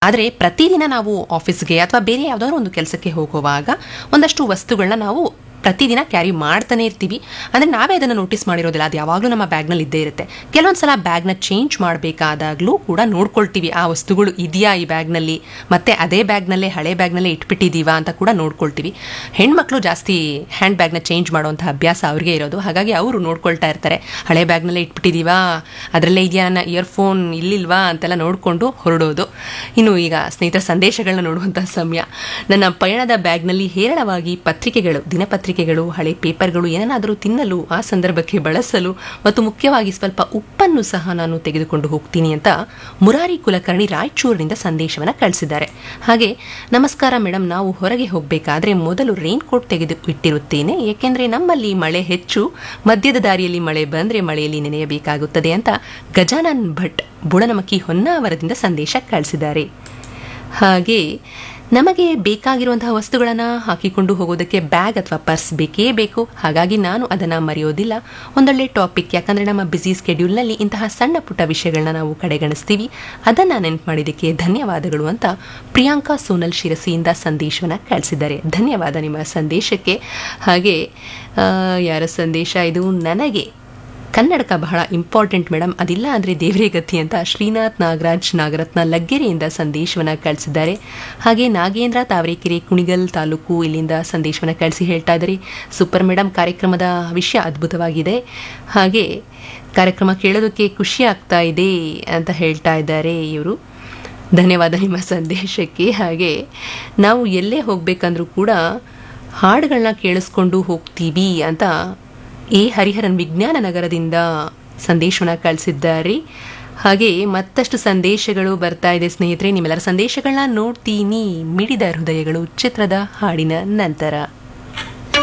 ಆದರೆ ಪ್ರತಿದಿನ ನಾವು ಆಫೀಸ್ಗೆ ಅಥವಾ ಬೇರೆ ಯಾವುದಾದ್ರು ಒಂದು ಕೆಲಸಕ್ಕೆ ಹೋಗುವಾಗ ಒಂದಷ್ಟು ವಸ್ತುಗಳನ್ನ ನಾವು ಪ್ರತಿದಿನ ಕ್ಯಾರಿ ಮಾಡ್ತಾನೆ ಇರ್ತೀವಿ ಅಂದರೆ ನಾವೇ ಅದನ್ನು ನೋಟಿಸ್ ಮಾಡಿರೋದಿಲ್ಲ ಅದು ಯಾವಾಗಲೂ ನಮ್ಮ ಬ್ಯಾಗ್ನಲ್ಲಿ ಇದ್ದೇ ಇರುತ್ತೆ ಕೆಲವೊಂದು ಸಲ ಬ್ಯಾಗ್ನ ಚೇಂಜ್ ಮಾಡಬೇಕಾದಾಗಲೂ ಕೂಡ ನೋಡ್ಕೊಳ್ತೀವಿ ಆ ವಸ್ತುಗಳು ಇದೆಯಾ ಈ ಬ್ಯಾಗ್ನಲ್ಲಿ ಮತ್ತೆ ಅದೇ ಬ್ಯಾಗ್ನಲ್ಲೇ ಹಳೆ ಬ್ಯಾಗ್ನಲ್ಲೇ ಇಟ್ಬಿಟ್ಟಿದ್ದೀವಾ ಅಂತ ಕೂಡ ನೋಡ್ಕೊಳ್ತೀವಿ ಹೆಣ್ಮಕ್ಳು ಜಾಸ್ತಿ ಹ್ಯಾಂಡ್ ಬ್ಯಾಗ್ನ ಚೇಂಜ್ ಮಾಡುವಂಥ ಅಭ್ಯಾಸ ಅವ್ರಿಗೆ ಇರೋದು ಹಾಗಾಗಿ ಅವರು ನೋಡ್ಕೊಳ್ತಾ ಇರ್ತಾರೆ ಹಳೆ ಬ್ಯಾಗ್ನಲ್ಲೇ ಇಟ್ಬಿಟ್ಟಿದ್ದೀವಾ ಅದರಲ್ಲೇ ಇದೆಯಾ ನನ್ನ ಇಯರ್ಫೋನ್ ಇಲ್ಲಿಲ್ವಾ ಅಂತೆಲ್ಲ ನೋಡಿಕೊಂಡು ಹೊರಡೋದು ಇನ್ನು ಈಗ ಸ್ನೇಹಿತರ ಸಂದೇಶಗಳನ್ನ ನೋಡುವಂಥ ಸಮಯ ನನ್ನ ಪಯಣದ ಬ್ಯಾಗ್ನಲ್ಲಿ ಹೇರಳವಾಗಿ ಪತ್ರಿಕೆಗಳು ದಿನಪತ್ರಿಕೆಗಳು ಹಳೆ ಪೇಪರ್ಗಳು ಏನನ್ನಾದರೂ ತಿನ್ನಲು ಆ ಸಂದರ್ಭಕ್ಕೆ ಬಳಸಲು ಮತ್ತು ಮುಖ್ಯವಾಗಿ ಸ್ವಲ್ಪ ಉಪ್ಪನ್ನು ಸಹ ನಾನು ತೆಗೆದುಕೊಂಡು ಹೋಗ್ತೀನಿ ಅಂತ ಮುರಾರಿ ಕುಲಕರ್ಣಿ ರಾಯಚೂರಿನಿಂದ ಸಂದೇಶವನ್ನು ಕಳಿಸಿದ್ದಾರೆ ಹಾಗೆ ನಮಸ್ಕಾರ ಮೇಡಮ್ ನಾವು ಹೊರಗೆ ಹೋಗಬೇಕಾದ್ರೆ ಮೊದಲು ರೈನ್ ಕೋಟ್ ತೆಗೆದು ಇಟ್ಟಿರುತ್ತೇನೆ ಏಕೆಂದರೆ ನಮ್ಮಲ್ಲಿ ಮಳೆ ಹೆಚ್ಚು ಮಧ್ಯದ ದಾರಿಯಲ್ಲಿ ಮಳೆ ಬಂದರೆ ಮಳೆಯಲ್ಲಿ ನೆನೆಯಬೇಕಾಗುತ್ತದೆ ಅಂತ ಗಜಾನನ್ ಭಟ್ ಬುಡನಮಕ್ಕಿ ಹೊನ್ನಾವರದಿಂದ ಸಂದೇಶ ಕಳಿಸಿದ್ದಾರೆ ಹಾಗೆ ನಮಗೆ ಬೇಕಾಗಿರುವಂತಹ ವಸ್ತುಗಳನ್ನು ಹಾಕಿಕೊಂಡು ಹೋಗೋದಕ್ಕೆ ಬ್ಯಾಗ್ ಅಥವಾ ಪರ್ಸ್ ಬೇಕೇ ಬೇಕು ಹಾಗಾಗಿ ನಾನು ಅದನ್ನು ಮರೆಯೋದಿಲ್ಲ ಒಂದೊಳ್ಳೆ ಟಾಪಿಕ್ ಯಾಕಂದರೆ ನಮ್ಮ ಬ್ಯುಸಿ ಸ್ಕೆಡ್ಯೂಲ್ನಲ್ಲಿ ಇಂತಹ ಸಣ್ಣ ಪುಟ್ಟ ವಿಷಯಗಳನ್ನ ನಾವು ಕಡೆಗಣಿಸ್ತೀವಿ ಅದನ್ನು ನೆನಪು ಮಾಡಿದ್ದಕ್ಕೆ ಧನ್ಯವಾದಗಳು ಅಂತ ಪ್ರಿಯಾಂಕಾ ಸೋನಲ್ ಶಿರಸಿಯಿಂದ ಸಂದೇಶವನ್ನು ಕಳಿಸಿದ್ದಾರೆ ಧನ್ಯವಾದ ನಿಮ್ಮ ಸಂದೇಶಕ್ಕೆ ಹಾಗೆ ಆ, ಯಾರ ಸಂದೇಶ ಇದು ನನಗೆ ಕನ್ನಡಕ ಬಹಳ ಇಂಪಾರ್ಟೆಂಟ್ ಮೇಡಮ್ ಅದಿಲ್ಲ ಅಂದರೆ ದೇವರೇ ಗತಿ ಅಂತ ಶ್ರೀನಾಥ್ ನಾಗರಾಜ್ ನಾಗರತ್ನ ಲಗ್ಗೆರೆಯಿಂದ ಸಂದೇಶವನ್ನು ಕಳಿಸಿದ್ದಾರೆ ಹಾಗೆ ನಾಗೇಂದ್ರ ತಾವರೆಕೆರೆ ಕುಣಿಗಲ್ ತಾಲೂಕು ಇಲ್ಲಿಂದ ಸಂದೇಶವನ್ನು ಕಳಿಸಿ ಹೇಳ್ತಾ ಇದ್ದಾರೆ ಸೂಪರ್ ಮೇಡಮ್ ಕಾರ್ಯಕ್ರಮದ ವಿಷಯ ಅದ್ಭುತವಾಗಿದೆ ಹಾಗೆ ಕಾರ್ಯಕ್ರಮ ಕೇಳೋದಕ್ಕೆ ಖುಷಿ ಆಗ್ತಾ ಇದೆ ಅಂತ ಹೇಳ್ತಾ ಇದ್ದಾರೆ ಇವರು ಧನ್ಯವಾದ ನಿಮ್ಮ ಸಂದೇಶಕ್ಕೆ ಹಾಗೆ ನಾವು ಎಲ್ಲೇ ಹೋಗಬೇಕಂದ್ರೂ ಕೂಡ ಹಾಡುಗಳನ್ನ ಕೇಳಿಸ್ಕೊಂಡು ಹೋಗ್ತೀವಿ ಅಂತ ಎ ಹರಿಹರನ್ ವಿಜ್ಞಾನ ನಗರದಿಂದ ಸಂದೇಶವನ್ನು ಕಳಿಸಿದ್ದಾರೆ ಹಾಗೆ ಮತ್ತಷ್ಟು ಸಂದೇಶಗಳು ಬರ್ತಾ ಇದೆ ಸ್ನೇಹಿತರೆ ನಿಮ್ಮೆಲ್ಲರ ಸಂದೇಶಗಳನ್ನ ನೋಡ್ತೀನಿ ಮಿಡಿದ ಹೃದಯಗಳು ಚಿತ್ರದ ಹಾಡಿನ ನಂತರ